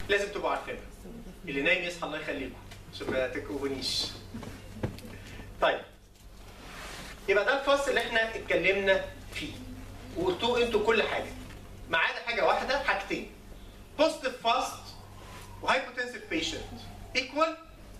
لازم تبقوا عارفينها اللي نايم يصحى الله يخليكم عشان ما تكوبونيش طيب يبقى ده الفصل اللي احنا اتكلمنا فيه وقلتوه انتوا كل حاجه ما عدا حاجه واحده حاجتين بوزيتيف فاست وهايبوتنسيف بيشنت ايكوال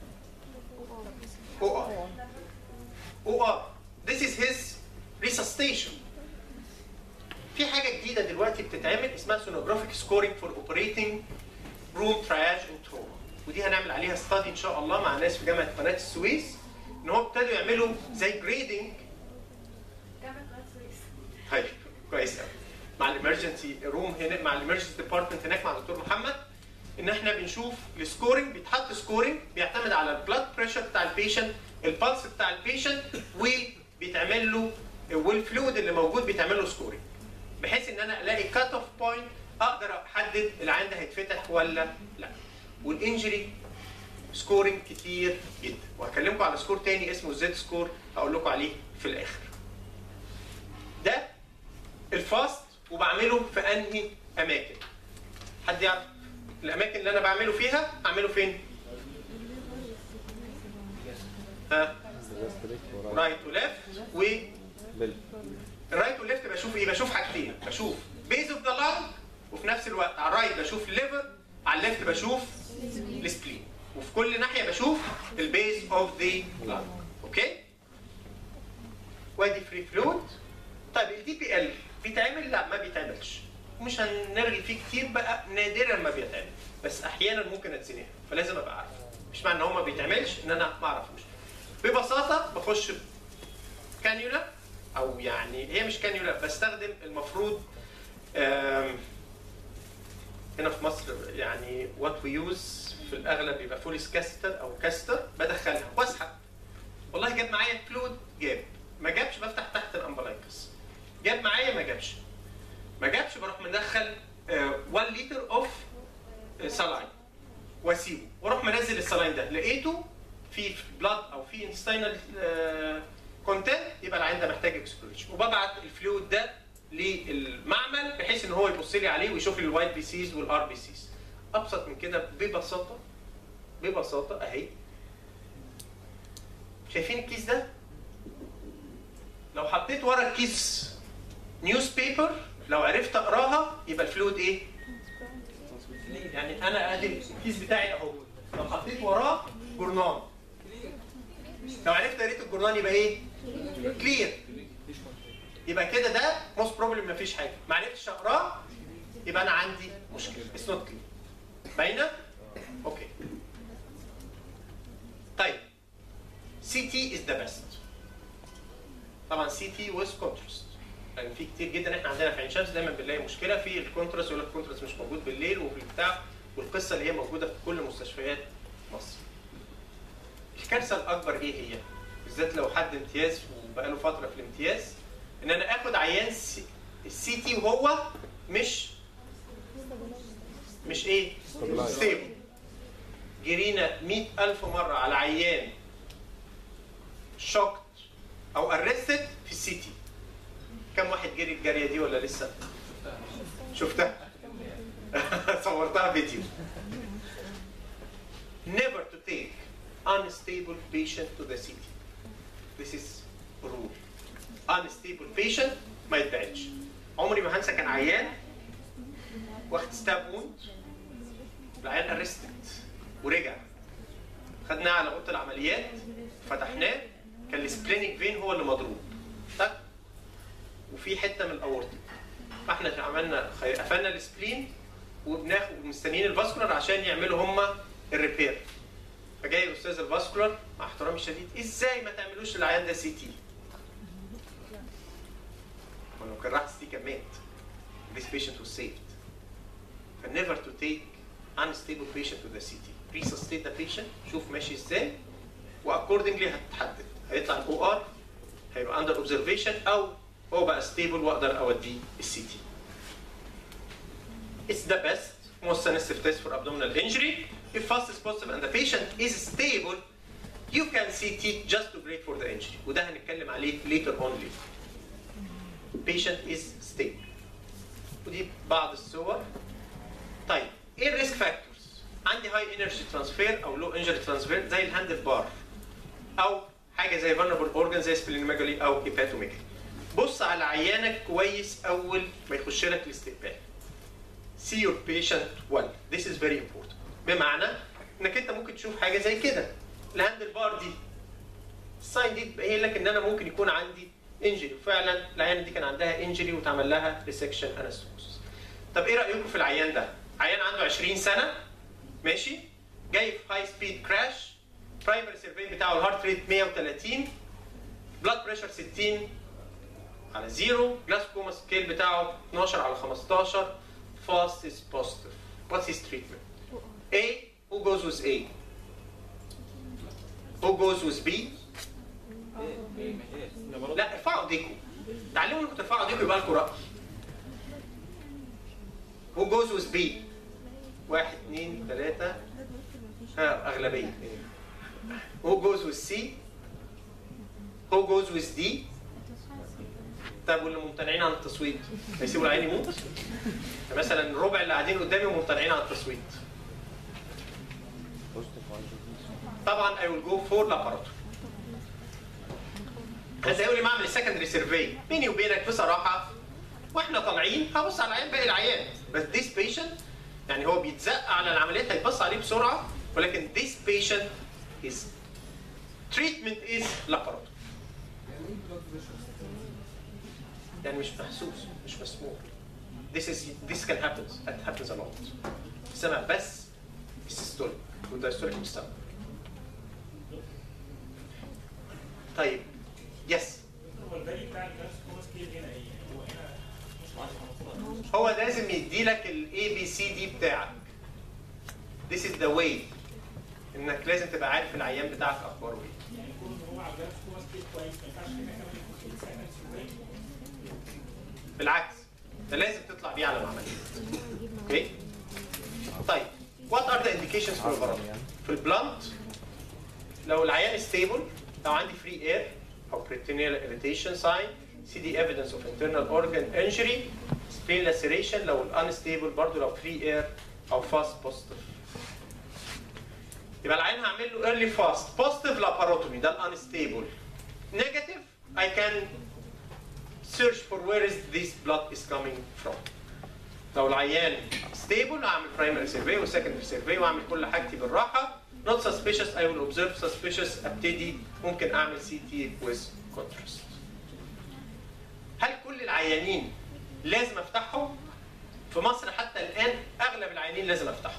او ار او ار This is his resuscitation في حاجه جديده دلوقتي بتتعمل اسمها سونوجرافيك سكورينج فور اوبريتنج روم ترياج اند تروما ودي هنعمل عليها ستادي ان شاء الله مع ناس في جامعه قناه السويس ان هم ابتدوا يعملوا زي جريدنج طيب كويس قوي مع الامرجنسي روم هنا مع الامرجنسي ديبارتمنت هناك مع الدكتور محمد ان احنا بنشوف السكورنج بيتحط سكورنج بيعتمد على البلاد بريشر بتاع البيشنت البلس بتاع البيشنت وبيتعمل له والفلويد اللي موجود بيتعمل له سكورنج بحيث ان انا الاقي كات اوف بوينت اقدر احدد العين ده هيتفتح ولا لا والانجري سكورنج كتير جدا وهكلمكم على سكور تاني اسمه زد سكور هقول لكم عليه في الاخر ده الفاست وبعمله في انهي اماكن حد يعرف الاماكن اللي انا بعمله فيها اعمله فين ها رايت وليفت و الرايت والليفت بشوف ايه بشوف حاجتين بشوف بيز اوف ذا لانج وفي نفس الوقت على الرايت بشوف الليفر على الليفت بشوف السبلين وفي كل ناحيه بشوف البيز اوف ذا لانج اوكي وادي فري فلويد طيب الدي بي ال بيتعمل لا ما بيتعملش مش هنرغي فيه كتير بقى نادرا ما بيتعمل بس احيانا ممكن اتزنقها فلازم ابقى عارف مش معنى ان هو ما بيتعملش ان انا ما اعرفوش ببساطه بخش كانيولا او يعني هي مش كانيولا بستخدم المفروض آم، هنا في مصر يعني وات وي يوز في الاغلب بيبقى فوليس كاستر او كاستر بدخلها واسحب والله جاب معايا فلويد جاب ما جابش بفتح تحت الامبلايكس جاب معايا ما جابش ما جابش بروح مدخل 1 لتر اوف سلاين واسيبه واروح منزل السلاين ده لقيته في بلاد او في انستينال كونتنت يبقى العين ده محتاج اكسبلوريشن وببعت الفلويد ده للمعمل بحيث ان هو يبص لي عليه ويشوف لي الوايت بي سيز والار بي سيز ابسط من كده ببساطه ببساطه اهي شايفين الكيس ده لو حطيت ورا الكيس نيوز بيبر لو عرفت اقراها يبقى الفلويد ايه يعني انا ادي الكيس بتاعي اهو لو حطيت وراه جورنان لو عرفت قريت الجورنان يبقى ايه كلير يبقى كده ده موست بروبلم مفيش حاجه ما عرفتش اقراه يبقى انا عندي مشكله اتس نوت كلير باينه اوكي طيب سي تي از ذا بيست طبعا سي تي ويز كونتراست يعني في كتير جدا احنا عندنا في عين شمس دايما بنلاقي مشكله في الكونتراست يقول لك الكونتراست مش موجود بالليل وفي البتاع والقصه اللي هي موجوده في كل مستشفيات مصر. الكارثه الاكبر ايه هي؟ بالذات لو حد امتياز وبقاله فتره في الامتياز ان انا اخد عيان سي- السي تي وهو مش مش ايه؟ ستيبل جرينا 100000 مره على عيان شوكت او ارستد في السي تي كم واحد جري الجاريه دي ولا لسه؟ شفتها؟ صورتها فيديو. Never to take unstable patient to the CT. This is rule. Unstable patient ما يتبعدش. عمري ما هنسى كان عيان واخد ستاب ووند العيان ارستد ورجع خدناه على اوضه العمليات فتحناه كان السبلينيك فين هو اللي مضروب تك وفي حته من الاورطه فاحنا عملنا خي- قفلنا السبلين وبناخد مستنيين الفاسكولار عشان يعملوا هم الريبير فجاي الاستاذ الفاسكولار مع احترامي الشديد ازاي ما تعملوش العيان ده سي تي ما لو كان راح سي تي كان مات this patient was saved ف never to take unstable patient to the CT resuscitate the patient شوف ماشي ازاي واكوردنجلي هتتحدد هيطلع الاو ار هيبقى اندر اوبزرفيشن او هو بقى ستيبل واقدر اوديه السي تي It's the best most sensitive test for abdominal injury. If fast is positive and the patient is stable, you can CT just to grade for the injury. وده هنتكلم عليه later on later. Patient is stable. ودي بعض الصور. طيب ايه الريسك فاكتورز؟ عندي هاي انرجي ترانسفير او لو انرجي ترانسفير زي الهاندل بار او حاجه زي فولنربل اورجان زي سبلينوميجالي او هيباتوميجالي بص على عيانك كويس اول ما يخش لك الاستقبال see your patient well this is very important بمعنى انك انت ممكن تشوف حاجه زي كده الهاندل بار دي الساين دي تبين لك ان انا ممكن يكون عندي انجري وفعلا العيانه دي كان عندها انجري واتعمل لها ريسكشن انستوموسيس طب ايه رايكم في العيان ده؟ عيان عنده 20 سنه ماشي جاي في هاي سبيد كراش برايمري سيرفي بتاعه الهارت ريت 130 بلاد بريشر 60 على زيرو جلاسكوما سكيل بتاعه 12 على 15 فاست از بوزيتيف واتس هيز تريتمنت A who goes with A who goes with B لا ارفعوا ايديكم تعلموا انكم ترفعوا ايديكم يبقى لكم رأي who goes with B واحد اثنين ثلاثة ها أغلبية who goes with C who goes with D طب واللي ممتنعين عن التصويت هيسيبوا العين يموت مثلا الربع اللي قاعدين قدامي ممتنعين عن التصويت طبعا I will go for laboratory انت يقول لي ما اعمل السكندري سيرفي بيني وبينك بصراحه واحنا طالعين هبص على العيان باقي العيان بس this patient يعني هو بيتزق على العمليات هيبص عليه بسرعه ولكن this patient is treatment is laparoscopy يعني مش محسوس مش مسموع this is this can happen it happens a lot سمع بس السيستوليك والدايستوليك مش سامع طيب يس هو الفاليو بتاع الجلاس هو سكيل هنا ايه؟ هو هنا مش 10 15 هو لازم يديلك الاي بي سي دي بتاعك This is the way انك لازم تبقى عارف العيان بتاعك اخباره ايه يعني يكون هو على الجلاس هو سكيل كويس ما ينفعش هنا كمان يكون في سكند سيرفي بالعكس ده لازم تطلع بيه على العمليه اوكي طيب what are the indications for الغرض في البلانت لو العيان ستيبل لو عندي فري اير او peritoneal irritation sign CD evidence of internal organ injury spleen laceration لو الانستيبل برضه لو فري اير او fast positive يبقى العيان هعمل له early fast positive laparotomy ده الانستيبل negative I can search for where is this blood is coming from لو العيان ستيبل هعمل برايمري سيرفي وسكندري سيرفي واعمل كل حاجتي بالراحه not suspicious I will observe suspicious ابتدي ممكن اعمل سي تي with contrast هل كل العيانين لازم افتحهم في مصر حتى الان اغلب العيانين لازم افتحهم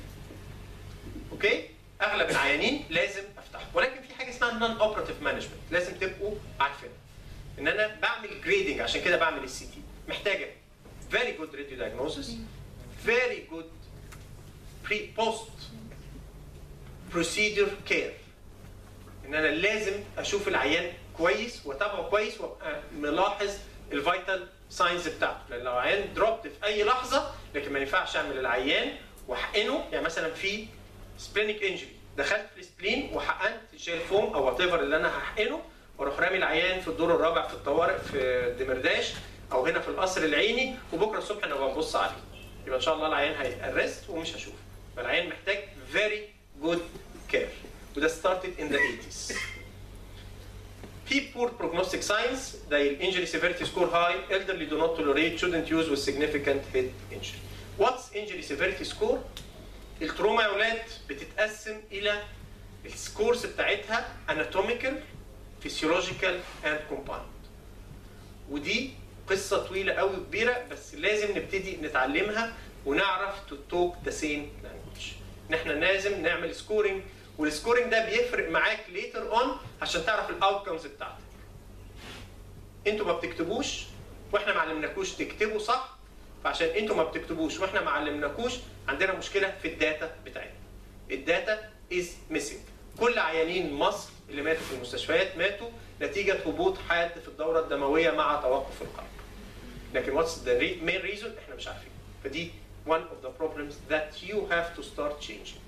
اوكي اغلب العيانين لازم افتحهم ولكن في حاجه اسمها نون اوبراتيف مانجمنت لازم تبقوا عارفينها ان انا بعمل جريدنج عشان كده بعمل السي تي محتاجه very good radio diagnosis very good pre post procedure care ان انا لازم اشوف العيان كويس واتابعه كويس وابقى ملاحظ الفيتال ساينز بتاعته لان لو عيان دروبت في اي لحظه لكن ما ينفعش اعمل العيان واحقنه يعني مثلا في سبلينيك انجري دخلت في السبلين وحقنت جيل فوم او وات ايفر اللي انا هحقنه واروح رامي العيان في الدور الرابع في الطوارئ في الدمرداش او هنا في القصر العيني وبكره الصبح نبقى نبص عليه يبقى ان شاء الله العيان هيتأرست ومش هشوفه فالعيان محتاج very good care وده started in the 80s في poor prognostic signs زي الانجري severity score high elderly do not tolerate shouldn't use with significant head injury what's injury severity score التروما يا ولاد بتتقسم الى السكورز بتاعتها anatomical physiological and compound ودي قصة طويلة قوي كبيرة بس لازم نبتدي نتعلمها ونعرف to talk the same language ان احنا لازم نعمل سكورنج والسكورنج ده بيفرق معاك later on عشان تعرف الاوتكمز بتاعتك انتوا ما بتكتبوش واحنا ما علمناكوش تكتبوا صح فعشان انتوا ما بتكتبوش واحنا ما علمناكوش عندنا مشكله في الداتا بتاعتنا الداتا از ميسنج كل عيانين مصر اللي ماتوا في المستشفيات ماتوا نتيجه هبوط حاد في الدوره الدمويه مع توقف القلب لكن what's the re- main reason احنا مش عارفين فدي one of the problems that you have to start changing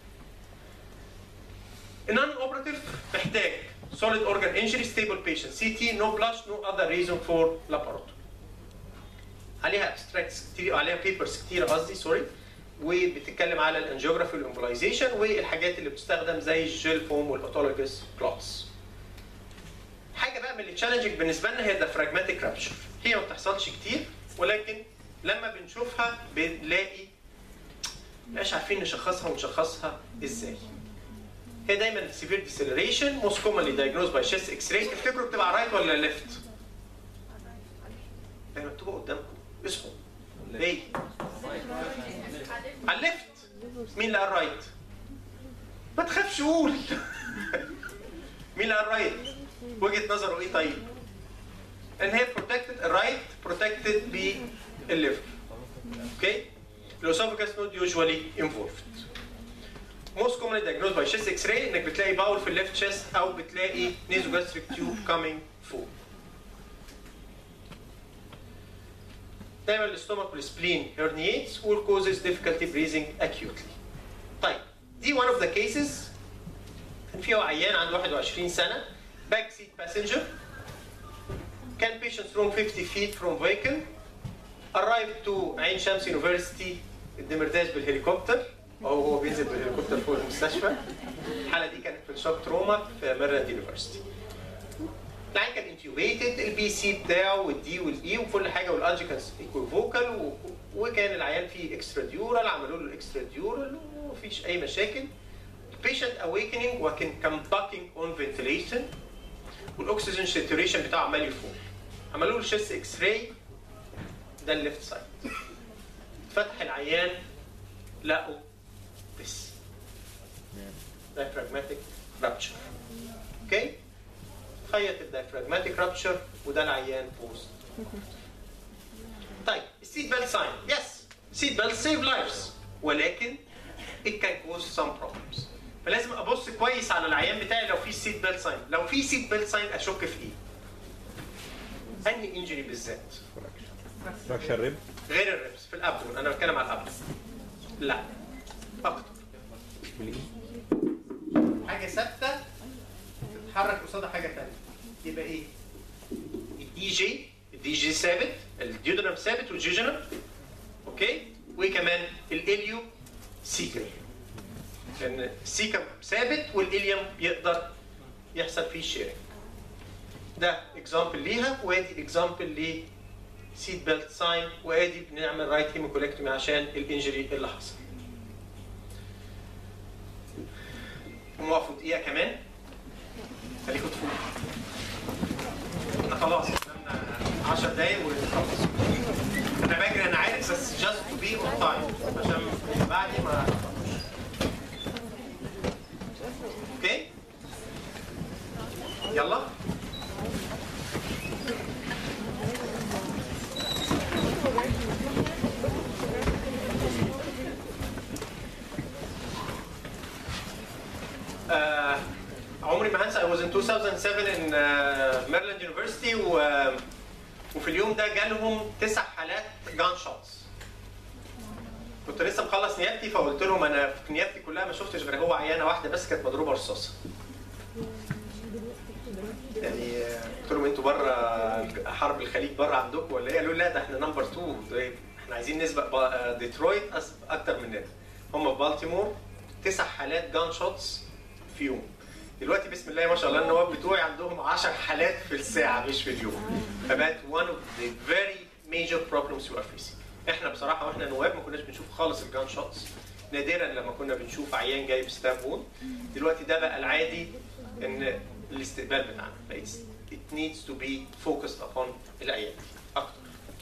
النون اوبراتيف محتاج solid organ injury stable patient CT no blush no other reason for laparotomy عليها abstracts كتير عليها papers كتير قصدي سوري وبتتكلم على الانجيوجرافي والامبلايزيشن والحاجات اللي بتستخدم زي الجيل فوم والاوتولوجيس كلوتس حاجه بقى من اللي تشالنجنج بالنسبه لنا هي الديافراجماتيك رابشر هي ما بتحصلش كتير ولكن لما بنشوفها بنلاقي مش عارفين نشخصها ونشخصها ازاي هي دايما سيفير ديسلريشن موست كومنلي diagnosed باي chest اكس راي تفتكروا بتبقى رايت ولا ليفت؟ هي مكتوبه قدامكم اصحوا ايه؟ على الليفت مين اللي قال رايت؟ ما تخافش قول مين اللي قال رايت؟ وجهه نظره ايه طيب؟ ان هي بروتكتد الرايت بروتكتد بالليفت اوكي؟ الاسوفاجس نود يوجوالي انفولفد most commonly diagnosed by chest x-ray انك بتلاقي باول في الليفت chest او بتلاقي nasogastric tube coming فوق دايما الاستومك والسبلين herniates will causes difficulty breathing acutely. طيب دي one of the cases كان فيها عيان عنده 21 سنه back seat passenger كان patient thrown 50 feet from vehicle arrived to عين شمس يونيفرستي الدمرداش بالهليكوبتر او هو بينزل بالهليكوبتر فوق المستشفى الحاله دي كانت في الشوك تروما في ميرلاند يونيفرستي العين كان انتيوبيتد البي سي بتاعه والدي والاي وكل حاجه والانجي كان ايكوفوكال وكان العيان فيه اكسترا ديورال عملوا له الاكسترا ديورال ومفيش اي مشاكل البيشنت awakening وكان كان باكينج اون فنتيليشن والاكسجين ساتوريشن بتاعه عمال يفوق عملوا له شيست اكس راي ده الليفت سايد فتح العيان لقوا this diaphragmatic rupture اوكي خيط الدايفراجماتيك رابتشر وده العيان بوست طيب السيت بيلت ساين يس سيت بيلت سيف لايفز ولكن it can cause some problems فلازم ابص كويس على العيان بتاعي لو في سيت بيلت ساين لو في سيت بيلت ساين اشك في ايه انهي انجري بالذات فراكشر ريب غير الريبس في الابدومن انا بتكلم على الابدومن لا اكتر حاجه ثابته تتحرك قصادها حاجه ثانيه يبقى ايه؟ الدي جي الدي جي ثابت الديودرم ثابت والجيجنم اوكي وكمان الاليو سيكر لان السيكم ثابت والاليوم يقدر يحصل فيه شيرنج ده اكزامبل ليها وادي اكزامبل ل سيت بيلت ساين وادي بنعمل رايت هيموكولكتومي عشان الانجري اللي حصل موقفوا دقيقه كمان خليكم تفوقوا احنا خلاص قدامنا 10 دقايق ونخلص انا بجري انا عارف بس جاست تو بي اون تايم عشان بعدي ما اوكي يلا آه عمري ما هنسى I was in 2007 in uh, Maryland University و, وفي اليوم ده جالهم تسع حالات جان شوتس كنت لسه مخلص نيابتي فقلت لهم انا في نيابتي كلها ما شفتش غير هو عيانه واحده بس كانت مضروبه رصاصه يعني آه، قلت لهم انتوا بره حرب الخليج بره عندكم ولا ايه؟ قالوا لي لا ده احنا نمبر 2 احنا عايزين نسبق با- آه، ديترويت أس- اكتر مننا هم في بالتيمور تسع حالات جان شوتس في يوم دلوقتي بسم الله ما شاء الله النواب بتوعي عندهم 10 حالات في الساعه مش في اليوم فبقت one of the very major problems you are facing احنا بصراحه واحنا نواب ما كناش بنشوف خالص الجان شوتس نادرا لما كنا بنشوف عيان جايب ستاب وون دلوقتي ده بقى العادي ان الاستقبال بتاعنا بقت it needs to be focused upon العيان اكتر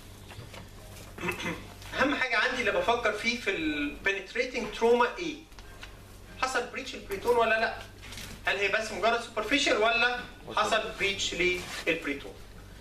اهم حاجه عندي اللي بفكر فيه في البنتريتنج تروما ايه حصل بريتش البريتون ولا لا هل هي بس مجرد سوبرفيشال ولا حصل بريتش للبريتون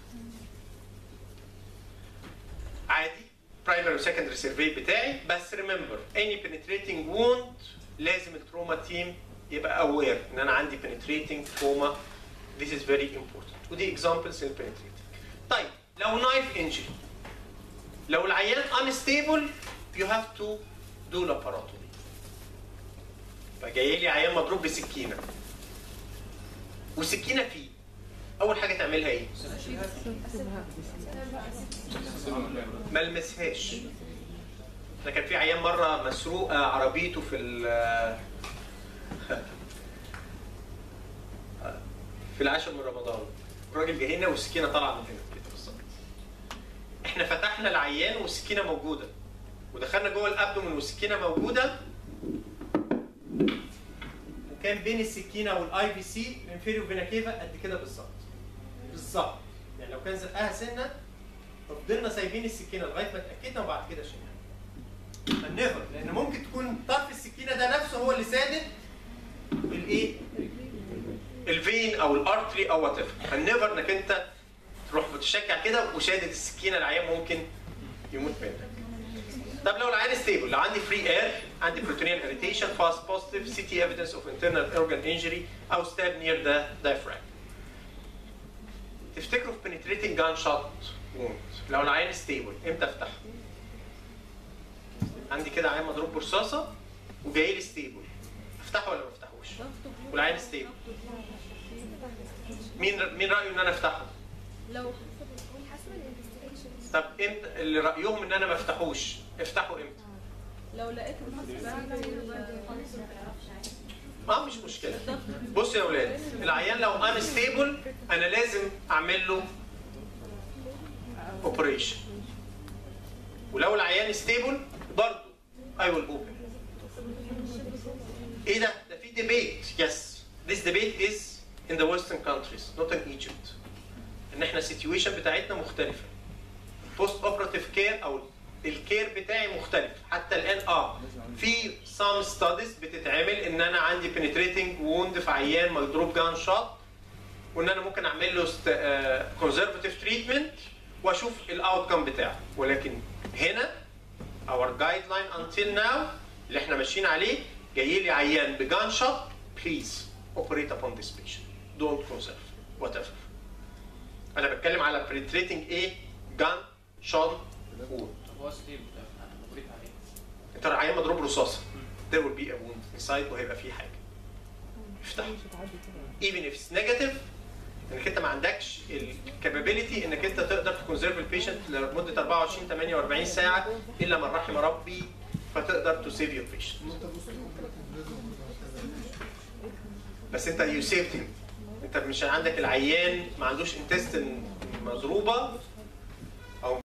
عادي برايمري وسكندري سيرفي بتاعي بس ريمبر اني penetrating wound لازم التروما تيم يبقى اوير ان انا عندي penetrating trauma this is very important ودي examples in penetrating طيب لو نايف انجري لو العيان unstable you have to do laparotomy فجاي لي عيان مضروب بسكينه والسكينه فيه اول حاجه تعملها ايه؟ ما المسهاش ده كان في عيان مره مسروقه عربيته في ال في العاشر من رمضان الراجل جه هنا والسكينه طالعه من هنا كده بالظبط احنا فتحنا العيان والسكينه موجوده ودخلنا جوه الابدومن والسكينه موجوده وكان بين السكينه والاي بي سي الانفيريو فينا كيفا قد كده بالظبط بالظبط يعني لو كان زقها سنه فضلنا سايبين السكينه لغايه ما اتاكدنا وبعد كده شلناها فالنيفر لان ممكن تكون طرف السكينه ده نفسه هو اللي سادد الايه؟ الفين او الارتري او وات ايفر فالنيفر انك انت تروح بتشجع كده وشادد السكينه العيان ممكن يموت منك طب لو العيان ستيبل لو عندي فري اير عندي بروتونيال اريتيشن فاست بوزيتيف سي تي ايفيدنس اوف انترنال اورجان انجري او ستاب نير ذا diaphragm تفتكروا في penetrating gun shot wound لو العيان ستيبل امتى افتحه؟ عندي كده عيان مضروب برصاصه وجاي لي ستيبل افتحه ولا ما افتحوش؟ والعيان ستيبل مين مين رايه ان انا افتحه؟ لو حسب الانفستيجيشن طب امتى اللي رايهم ان انا ما افتحوش افتحوا امتى؟ لو لقيت اه مش مشكله بص يا اولاد العيان لو ان ستيبل انا لازم اعمل له اوبريشن ولو العيان ستيبل برضه اي ويل اوبن ايه ده؟ ده في ديبيت يس this debate is in the western countries not in Egypt ان احنا السيتويشن بتاعتنا مختلفه بوست اوبراتيف كير او الكير بتاعي مختلف حتى الان اه في سام ستاديز بتتعمل ان انا عندي penetrating wound في عيان مضروب جان شوت وان انا ممكن اعمل له كونزرفاتيف تريتمنت واشوف الاوت كم بتاعه ولكن هنا اور جايد لاين انتل ناو اللي احنا ماشيين عليه جاي لي عيان بجان شوت بليز اوبريت upon this patient don't conserve whatever انا بتكلم على penetrating ايه جان شوت wound هو ستيب ده انا قريت عليه انت العيان مضروب رصاصه there will be a wound inside وهيبقى فيه حاجه افتحه even if it's negative انك انت ما عندكش الكابابيلتي انك انت تقدر تكونزيرف البيشنت لمده 24 48 ساعه الا من رحم ربي فتقدر تو سيف يور بيشنت بس انت يو سيفت انت مش عندك العيان ما عندوش انتستين مضروبه